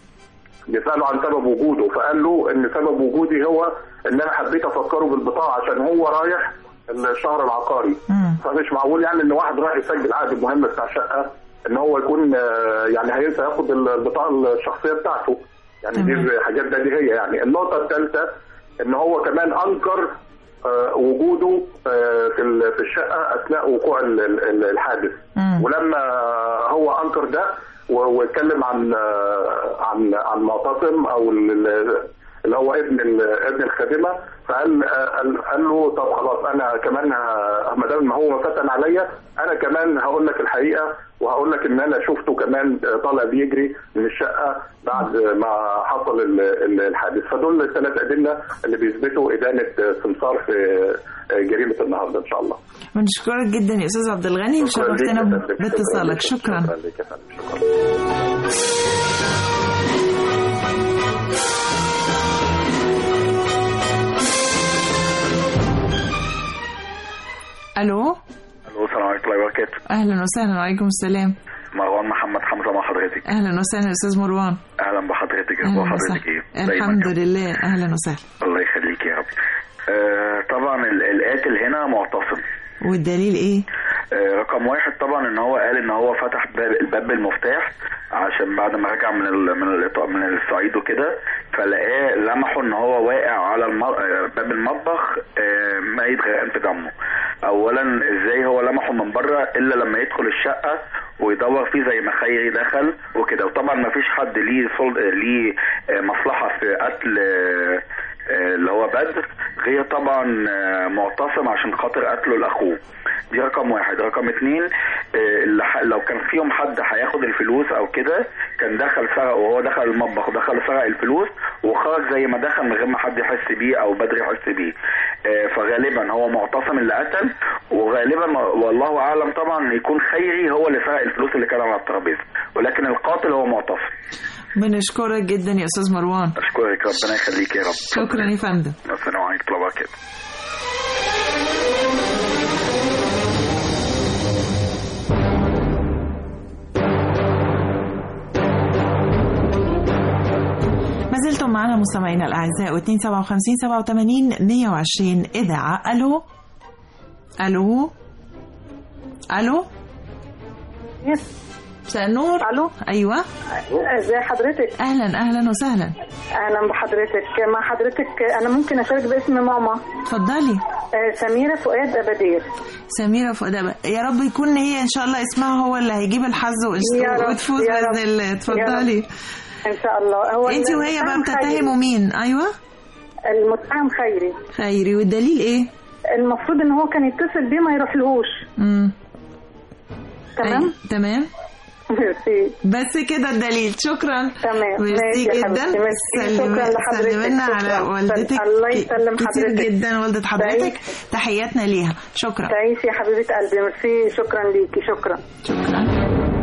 Speaker 15: بيساله عن سبب وجوده فقال له ان سبب وجودي هو ان انا حبيت افكره بالبطاقه عشان هو رايح الشهر العقاري فمش معقول يعني ان واحد رايح يسجل عقد مهم بتاع شقه ان هو يكون آه، يعني هينسى ياخد البطاقه الشخصيه بتاعته يعني دي حاجات بديهيه يعني النقطه الثالثه ان هو كمان انكر آه، وجوده آه، في ال- في الشقه اثناء وقوع ال- ال- الحادث ولما هو انكر ده و- واتكلم عن آه، عن عن معتصم او ال- اللي هو ابن ال- ابن الخادمه فقال آه، قال قال له طب خلاص انا كمان ه- ما دام ما هو فتن عليا انا كمان هقول لك الحقيقه وهقول لك ان انا شفته كمان آه، طالع بيجري من الشقه بعد ما حصل ال- ال- الحادث فدول الثلاث ادله اللي بيثبتوا ادانه آه، سمسار في آه، جريمه النهارده ان شاء الله
Speaker 13: بنشكرك جدا يا استاذ عبد الغني وشرفتنا باتصالك شكرا
Speaker 15: شكرا لك يا فندم شكرا
Speaker 13: الو
Speaker 18: الو السلام عليكم ورحمه الله وبركاته
Speaker 13: اهلا وسهلا وعليكم السلام
Speaker 18: مروان محمد حمزه مع حضرتك
Speaker 13: اهلا وسهلا استاذ مروان
Speaker 18: اهلا بحضرتك
Speaker 13: اهلا
Speaker 18: اخبار حضرتك
Speaker 13: وسهلا
Speaker 18: ايه دايما
Speaker 13: الحمد لله اهلا وسهلا
Speaker 18: الله يخليك يا رب آه طبعا ال- القاتل هنا معتصم
Speaker 13: والدليل ايه
Speaker 18: آه رقم واحد طبعا ان هو قال ان هو فتح باب الباب بالمفتاح عشان بعد ما رجع من ال من ال من الصعيد وكده فلقاه لمحه ان هو واقع على الم... آه، باب المطبخ آه، ميت غرقان في دمه اولا ازاي هو لمحه من بره الا لما يدخل الشقه ويدور فيه زي ما خيري دخل وكده وطبعا ما فيش حد ليه صل... آه، ليه آه، مصلحه في قتل آه، آه، اللي هو بدر غير طبعا آه، معتصم عشان خاطر قتله لاخوه دي رقم واحد رقم اتنين آه، اللي ح- لو كان فيهم حد هياخد الفلوس او كده كان دخل سرق وهو دخل المطبخ ودخل سرق الفلوس وخرج زي ما دخل من غير ما حد يحس بيه او بدر يحس بيه آه، فغالبا هو معتصم اللي قتل وغالبا والله اعلم طبعا يكون خيري هو اللي سرق الفلوس اللي كان على الترابيزه ولكن القاتل هو معتصم
Speaker 13: بنشكرك جدا يا استاذ مروان
Speaker 18: اشكرك ربنا يخليك يا رب
Speaker 13: شكرا يا فندم
Speaker 18: السلام عليكم ورحمه الله وبركاته
Speaker 13: ما زلتم معنا مستمعينا الاعزاء و2 57 87 120 اذاعه الو الو الو مساء النور
Speaker 19: الو
Speaker 13: ايوه
Speaker 19: ازي حضرتك
Speaker 13: اهلا اهلا وسهلا
Speaker 19: اهلا بحضرتك مع حضرتك انا ممكن اشارك باسم ماما
Speaker 13: اتفضلي
Speaker 19: سميرة فؤاد أبدير
Speaker 13: سميرة فؤاد أبدير. يا رب يكون هي ان شاء الله اسمها هو اللي هيجيب الحظ
Speaker 19: يا رب،
Speaker 13: وتفوز
Speaker 19: يا رب،
Speaker 13: باذن الله
Speaker 19: يا
Speaker 13: اتفضلي
Speaker 19: ان شاء الله هو
Speaker 13: انت وهي بقى
Speaker 19: المتهم
Speaker 13: بتتهموا
Speaker 19: خيري.
Speaker 13: مين ايوه
Speaker 19: المتهم خيري
Speaker 13: خيري والدليل ايه
Speaker 19: المفروض ان هو كان يتصل بيه ما يروحلهوش
Speaker 13: امم
Speaker 19: تمام
Speaker 13: تمام
Speaker 19: ميرسي
Speaker 13: بس كده الدليل شكرا
Speaker 19: تمام
Speaker 13: ميرسي
Speaker 19: ماشي يا
Speaker 13: جدا
Speaker 19: حبيبتي، ميرسي.
Speaker 13: سلم
Speaker 19: شكرا لحضرتك
Speaker 13: سلم لنا على
Speaker 19: شكرا.
Speaker 13: والدتك
Speaker 19: الله يسلم
Speaker 13: كتير
Speaker 19: حضرتك.
Speaker 13: جدا والدة حضرتك تحياتنا ليها شكرا
Speaker 19: تعيشي يا حبيبة قلبي ميرسي شكرا ليكي شكرا
Speaker 13: شكرا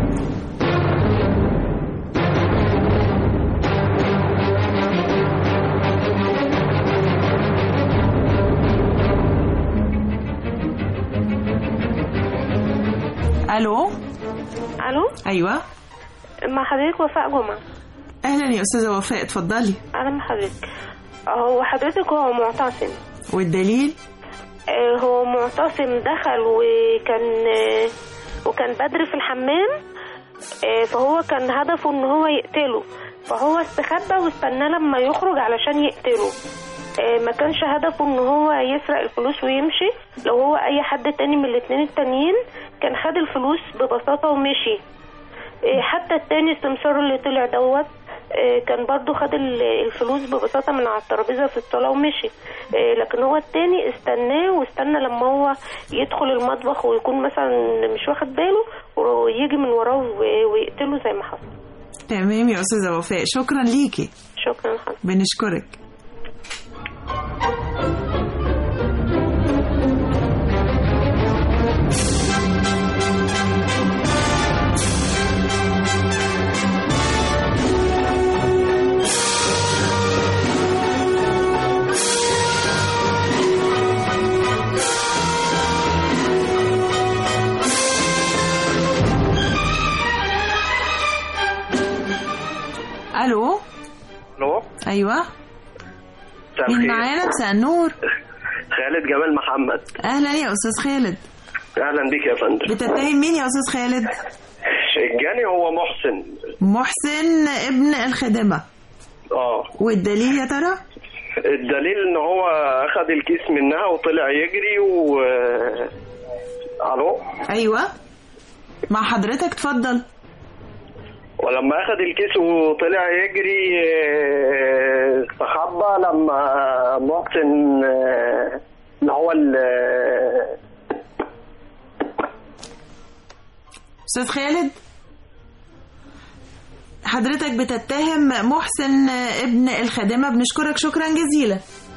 Speaker 13: الو
Speaker 20: الو
Speaker 13: ايوه
Speaker 20: مع حضرتك وفاء جمعة
Speaker 13: اهلا يا استاذه وفاء اتفضلي
Speaker 20: اهلا بحضرتك هو حضرتك هو معتصم
Speaker 13: والدليل
Speaker 20: آه، هو معتصم دخل وكان آه، وكان بدر في الحمام آه، فهو كان هدفه ان هو يقتله فهو استخبى واستناه لما يخرج علشان يقتله آه، ما كانش هدفه ان هو يسرق الفلوس ويمشي لو هو اي حد تاني من الاتنين التانيين كان خد الفلوس ببساطة ومشي آه، حتى التاني السمسار اللي طلع دوت آه، كان برضو خد ال- الفلوس ببساطة من على الترابيزة في الصالة ومشي آه، لكن هو التاني استناه واستنى لما هو يدخل المطبخ ويكون مثلا مش واخد باله ويجي من وراه و- ويقتله زي ما حصل
Speaker 13: تمام يا استاذه وفاء شكرا ليكي
Speaker 20: شكرا لحضرتك
Speaker 13: بنشكرك الو
Speaker 21: الو
Speaker 13: ايوه
Speaker 21: مساء
Speaker 13: مين
Speaker 21: الخير.
Speaker 13: معانا مساء النور
Speaker 21: خالد جمال محمد
Speaker 13: اهلا يا استاذ خالد
Speaker 21: اهلا بيك يا فندم
Speaker 13: بتتهم مين يا استاذ خالد
Speaker 21: الجاني هو محسن
Speaker 13: محسن ابن الخدمه
Speaker 21: اه
Speaker 13: والدليل يا ترى
Speaker 21: الدليل ان هو اخذ الكيس منها وطلع يجري و الو
Speaker 13: ايوه مع حضرتك اتفضل
Speaker 21: ولما اخذ الكيس وطلع يجري آه، استخبى لما محسن آه، اللي هو ال-
Speaker 13: استاذ خالد حضرتك بتتهم محسن ابن الخادمه بنشكرك شكرا جزيلا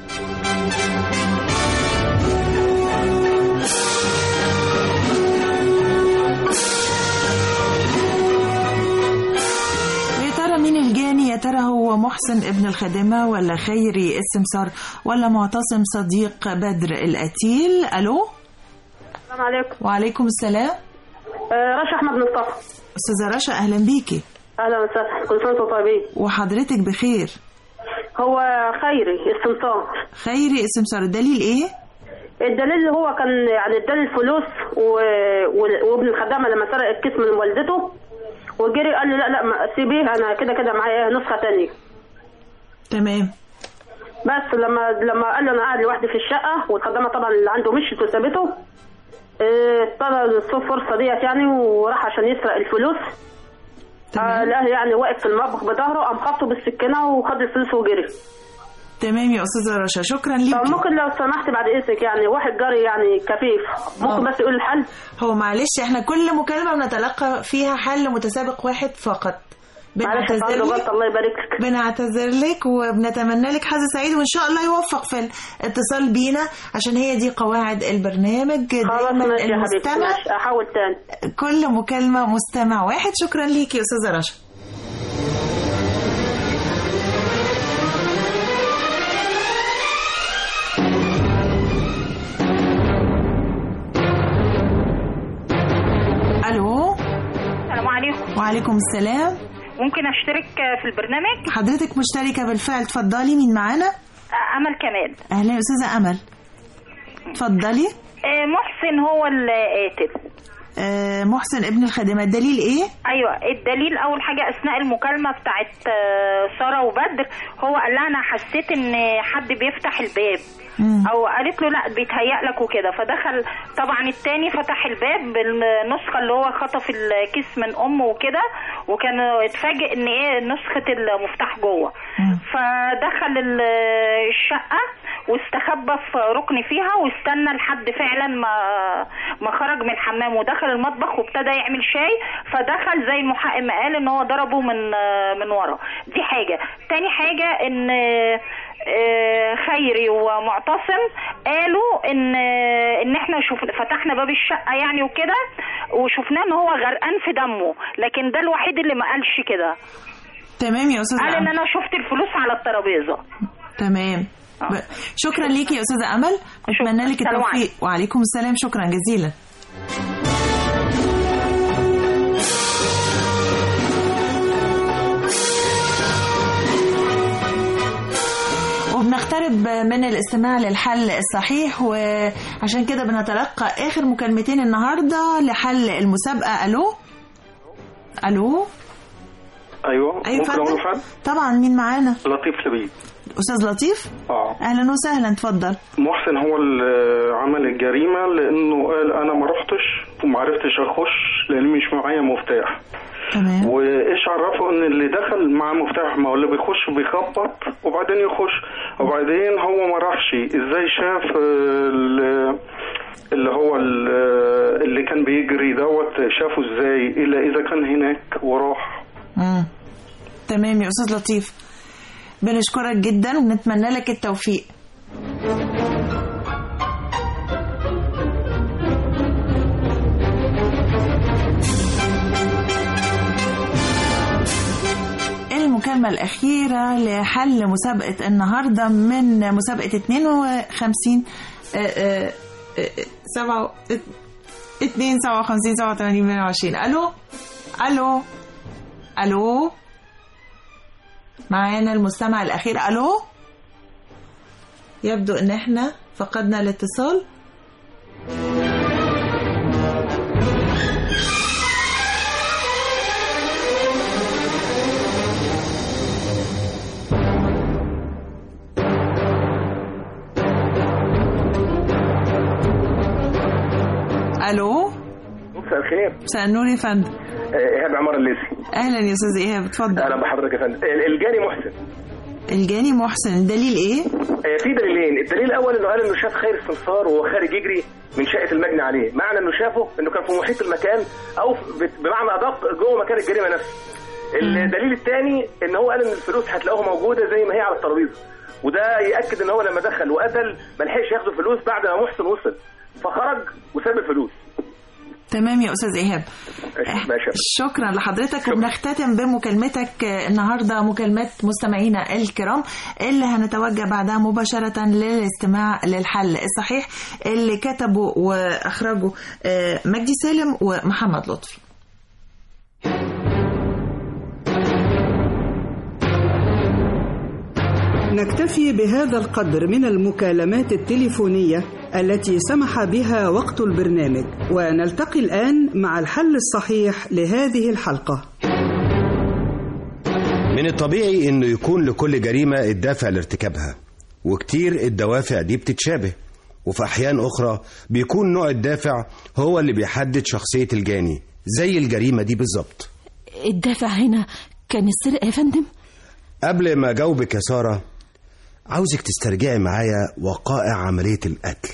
Speaker 13: يا ترى مين الجاني يا ترى هو محسن ابن الخادمة ولا خيري السمسار ولا معتصم صديق بدر القتيل ألو
Speaker 19: السلام عليكم
Speaker 13: وعليكم السلام
Speaker 19: رشا احمد مصطفى
Speaker 13: أستاذة رشا أهلا بيكي
Speaker 19: اهلا وسهلا كل سنه وانتم طيبين
Speaker 13: وحضرتك بخير
Speaker 19: هو خيري السمسار
Speaker 13: خيري السمسار الدليل إيه؟
Speaker 19: الدليل اللي هو كان يعني اداني الفلوس و... و... وابن الخدامه لما سرق الكيس من والدته وجري قال لي لا لا ما سيبيه انا كده كده معايا نسخه تانية
Speaker 13: تمام
Speaker 19: بس لما لما قال لي انا قاعد لوحدي في الشقه والخدامه طبعا اللي عنده مشيت وسابته اه، ابتدى الصوت فرصه ديت يعني وراح عشان يسرق الفلوس آه لقاه يعني واقف في المطبخ بظهره قام خبطه بالسكينه وخد الفلوس وجري
Speaker 13: تمام يا أستاذة رشا شكرا ليكي
Speaker 19: طب ممكن لو سمحت بعد اذنك يعني واحد جاري يعني كفيف ممكن
Speaker 13: آه.
Speaker 19: بس يقول الحل
Speaker 13: هو معلش احنا كل مكالمة بنتلقى فيها حل متسابق واحد فقط
Speaker 19: معلش يا فندم، غلط، الله يبارك لك
Speaker 13: بنعتذر لك وبنتمنى لك حظ سعيد وان شاء الله يوفق في الاتصال بينا عشان هي دي قواعد البرنامج
Speaker 19: خلاص
Speaker 13: دايما
Speaker 19: ماشي يا حبيبتي
Speaker 13: المستمع
Speaker 19: ماشي احاول تاني
Speaker 13: كل مكالمة مستمع واحد شكرا ليكي يا استاذة رشا الو
Speaker 22: السلام عليكم
Speaker 13: وعليكم السلام
Speaker 22: ممكن اشترك في البرنامج
Speaker 13: حضرتك مشتركة بالفعل اتفضلي مين معانا
Speaker 22: امل كمال
Speaker 13: اهلا يا استاذة امل اتفضلي
Speaker 22: آه، محسن هو القاتل
Speaker 13: آه، محسن ابن الخادمة الدليل ايه؟
Speaker 22: ايوه الدليل اول حاجه اثناء المكالمه بتاعت آه، ساره وبدر هو قال لها انا حسيت ان حد بيفتح الباب او قالت له لا بيتهيأ لك وكده فدخل طبعا التاني فتح الباب بالنسخه اللي هو خطف الكيس من امه وكده وكان اتفاجئ ان ايه نسخه المفتاح جوه فدخل ال- الشقه واستخبى في ركن فيها واستنى لحد فعلا ما ما خرج من الحمام ودخل المطبخ وابتدى يعمل شاي فدخل زي المحقق ما قال ان هو ضربه من من ورا دي حاجه تاني حاجه ان آه، خيري ومعتصم قالوا ان ان احنا شوف فتحنا باب الشقه يعني وكده وشفناه ان هو غرقان في دمه لكن ده الوحيد اللي ما قالش كده
Speaker 13: تمام يا استاذ
Speaker 22: قال ان
Speaker 13: أمل
Speaker 22: انا شفت الفلوس على الترابيزه
Speaker 13: تمام ب- شكرا ليكي يا استاذة امل اتمنى لك
Speaker 22: سلام
Speaker 13: التوفيق وعليكم السلام شكرا جزيلا وبنقترب من الاستماع للحل الصحيح وعشان كده بنتلقى اخر مكالمتين النهارده لحل المسابقه الو الو
Speaker 2: ايوه
Speaker 13: اي
Speaker 2: ممكن اقول
Speaker 13: فندم
Speaker 2: حد
Speaker 13: طبعا مين معانا
Speaker 2: لطيف لبيب
Speaker 13: استاذ لطيف
Speaker 2: اه
Speaker 13: اهلا وسهلا اتفضل
Speaker 2: محسن هو اللي عمل الجريمه لانه قال انا ما رحتش وما عرفتش اخش لان مش معايا مفتاح
Speaker 13: تمام
Speaker 2: وايش عرفه ان اللي دخل معاه مفتاح ما هو اللي بيخش بيخبط وبعدين يخش وبعدين هو ما راحش ازاي شاف آه، ال- اللي هو ال- اللي كان بيجري دوت شافه ازاي الا اذا كان هناك وراح
Speaker 13: مم. تمام يا استاذ لطيف بنشكرك جدا ونتمنى لك التوفيق المكالمة الأخيرة لحل مسابقة النهاردة من مسابقة 52 آه، آه، آه، سبعة 2 57 87 22 ألو ألو ألو معانا المستمع الأخير ألو يبدو إن إحنا فقدنا الاتصال ألو
Speaker 6: مساء الخير
Speaker 13: مساء النور يا فندم
Speaker 6: آه، ايهاب عمار الليثي
Speaker 13: أهلا يا أستاذ إيهاب اتفضل
Speaker 6: اهلا بحضرتك يا فندم ال- الجاني محسن
Speaker 13: الجاني محسن الدليل إيه؟
Speaker 6: آه، في دليلين الدليل الاول انه قال انه شاف خير استنصار وهو خارج يجري من شقه المجني عليه معنى انه شافه انه كان في محيط المكان او في- بمعنى ادق جوه مكان الجريمه نفسه الدليل الثاني ان هو قال ان الفلوس هتلاقوها موجوده زي ما هي على الترابيزه وده ياكد ان هو لما دخل وقتل ما لحقش ياخد الفلوس بعد ما محسن وصل فخرج وساب الفلوس
Speaker 13: تمام يا أستاذ إيهاب
Speaker 6: ماشي
Speaker 13: شكرا لحضرتك وبنختتم بمكالمتك النهارده مكالمات مستمعينا الكرام اللي هنتوجه بعدها مباشره للاستماع للحل الصحيح اللي كتبوا واخرجوا آه، مجدي سالم ومحمد لطفي
Speaker 1: نكتفي بهذا القدر من المكالمات التليفونية التي سمح بها وقت البرنامج ونلتقي الآن مع الحل الصحيح لهذه الحلقة
Speaker 12: من الطبيعي انه يكون لكل جريمة الدافع لارتكابها وكتير الدوافع دي بتتشابه وفي احيان اخرى بيكون نوع الدافع هو اللي بيحدد شخصية الجاني زي الجريمة دي بالظبط
Speaker 5: الدافع هنا كان السرقة يا فندم
Speaker 12: قبل ما اجاوبك يا سارة عاوزك تسترجعي معايا وقائع عملية القتل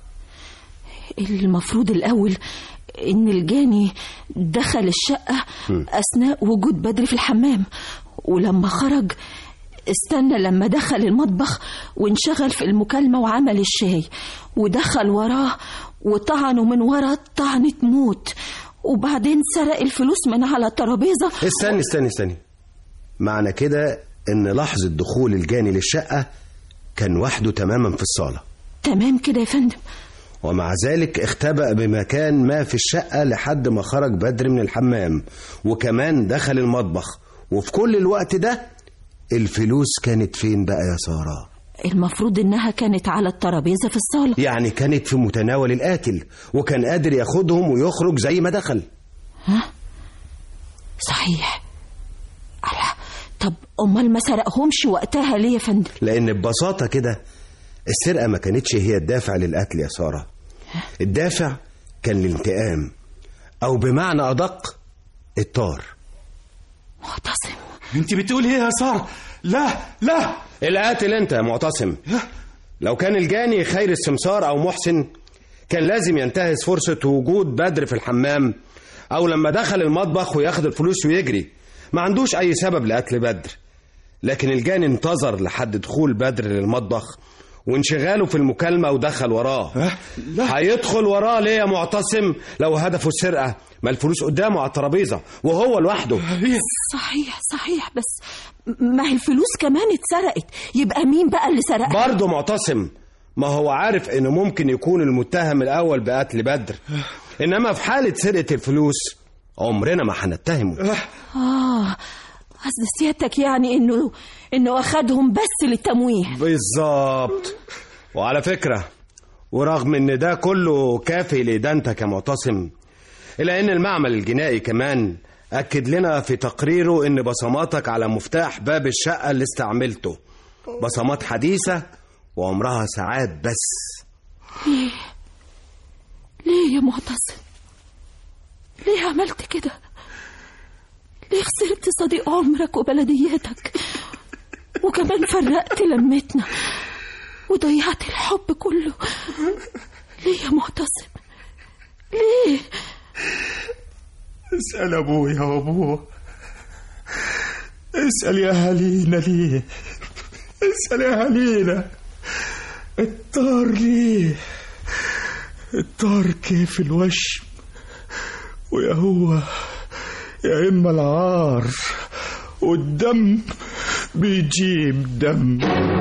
Speaker 5: المفروض الأول إن الجاني دخل الشقة
Speaker 12: مم.
Speaker 5: أثناء وجود بدر في الحمام ولما خرج استنى لما دخل المطبخ وانشغل في المكالمة وعمل الشاي ودخل وراه وطعنه من ورا طعنة موت وبعدين سرق الفلوس من على الترابيزة
Speaker 12: استني استني استني معنى كده ان لحظة دخول الجاني للشقة كان وحده تماما في الصالة
Speaker 5: تمام كده يا فندم
Speaker 12: ومع ذلك اختبأ بمكان ما في الشقة لحد ما خرج بدر من الحمام وكمان دخل المطبخ وفي كل الوقت ده الفلوس كانت فين بقى يا سارة
Speaker 5: المفروض إنها كانت على الترابيزة في الصالة
Speaker 12: يعني كانت في متناول القاتل وكان قادر ياخدهم ويخرج زي ما دخل
Speaker 5: ها صحيح ألا طب أمال ما سرقهمش وقتها ليه يا فندم
Speaker 12: لأن ببساطة كده السرقة ما كانتش هي الدافع للقتل يا سارة الدافع كان الانتقام أو بمعنى أدق الطار
Speaker 5: معتصم
Speaker 10: انت بتقول ايه يا سارة لا لا
Speaker 12: القاتل انت يا معتصم لو كان الجاني خير السمسار او محسن كان لازم ينتهز فرصة وجود بدر في الحمام او لما دخل المطبخ وياخد الفلوس ويجري ما عندوش اي سبب لقتل بدر لكن الجاني انتظر لحد دخول بدر للمطبخ وانشغاله في المكالمة ودخل وراه لا. هيدخل وراه ليه يا معتصم لو هدفه السرقة ما الفلوس قدامه على الترابيزة وهو لوحده
Speaker 5: صحيح صحيح بس ما هي الفلوس كمان اتسرقت يبقى مين بقى اللي سرقها
Speaker 12: برضه معتصم ما هو عارف انه ممكن يكون المتهم الاول بقتل بدر انما في حالة سرقة الفلوس عمرنا ما هنتهمه
Speaker 5: اه قصد سيادتك يعني انه انه اخدهم بس للتمويه
Speaker 12: بالظبط وعلى فكرة ورغم ان ده كله كافي لإدانتك يا معتصم إلا إن المعمل الجنائي كمان أكد لنا في تقريره إن بصماتك على مفتاح باب الشقة اللي استعملته بصمات حديثة وعمرها ساعات بس
Speaker 5: ليه ليه يا معتصم ليه عملت كده ليه خسرت صديق عمرك وبلدياتك وكمان فرقت لمتنا وضيعت الحب كله ليه يا معتصم ليه
Speaker 10: اسأل أبويا وأبوه اسأل يا أهالينا ليه اسأل يا أهالينا الطار ليه الطار كيف الوشم ويا هو يا إما العار والدم بيجيب دم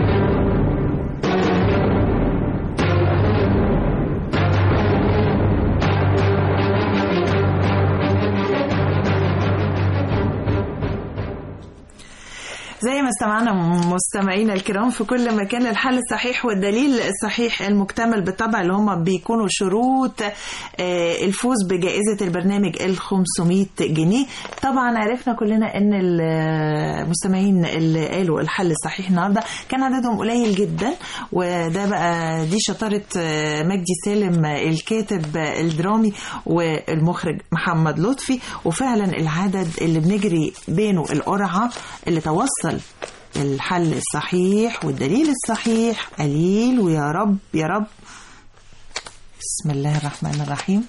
Speaker 13: زي ما استمعنا مستمعينا الكرام في كل مكان الحل الصحيح والدليل الصحيح المكتمل بالطبع اللي هم بيكونوا شروط آه، الفوز بجائزة البرنامج ال 500 جنيه طبعا عرفنا كلنا ان المستمعين اللي قالوا الحل الصحيح النهارده كان عددهم قليل جدا وده بقى دي شطارة آه، مجدي سالم الكاتب الدرامي والمخرج محمد لطفي وفعلا العدد اللي بنجري بينه القرعة اللي توصل الحل الصحيح والدليل الصحيح قليل ويا رب يا رب بسم الله الرحمن الرحيم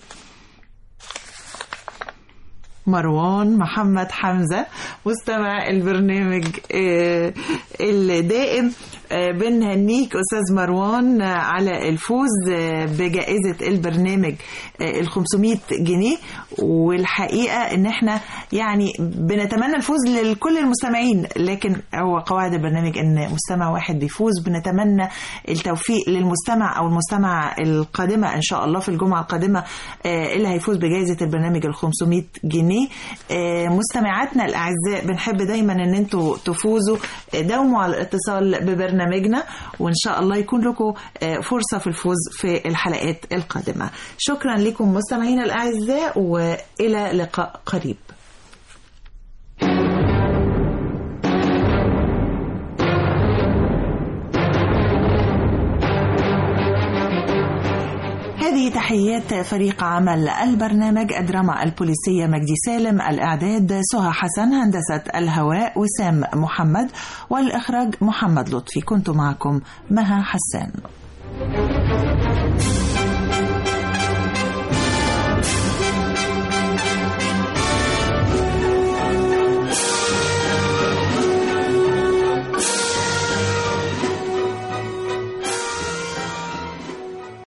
Speaker 13: مروان محمد حمزة مستمع البرنامج آه، الدائم آه، بنهنيك أستاذ مروان آه، على الفوز آه، بجائزة البرنامج ال 500 جنيه والحقيقة إن إحنا يعني بنتمنى الفوز لكل المستمعين لكن هو قواعد البرنامج إن مستمع واحد بيفوز بنتمنى التوفيق للمستمع أو المستمع القادمة إن شاء الله في الجمعة القادمة آه، اللي هيفوز بجائزة البرنامج ال 500 جنيه آه، مستمعاتنا الأعزاء بنحب دايما إن أنتوا تفوزوا آه، داوموا على الاتصال ببرنامجنا وإن شاء الله يكون لكم آه، فرصة في الفوز في الحلقات القادمة شكرا لكم مستمعينا الأعزاء وإلى لقاء قريب هذه تحيات فريق عمل البرنامج الدراما البوليسية مجدي سالم الإعداد سهى حسن هندسة الهواء وسام محمد والإخراج محمد لطفي كنت معكم مها حسان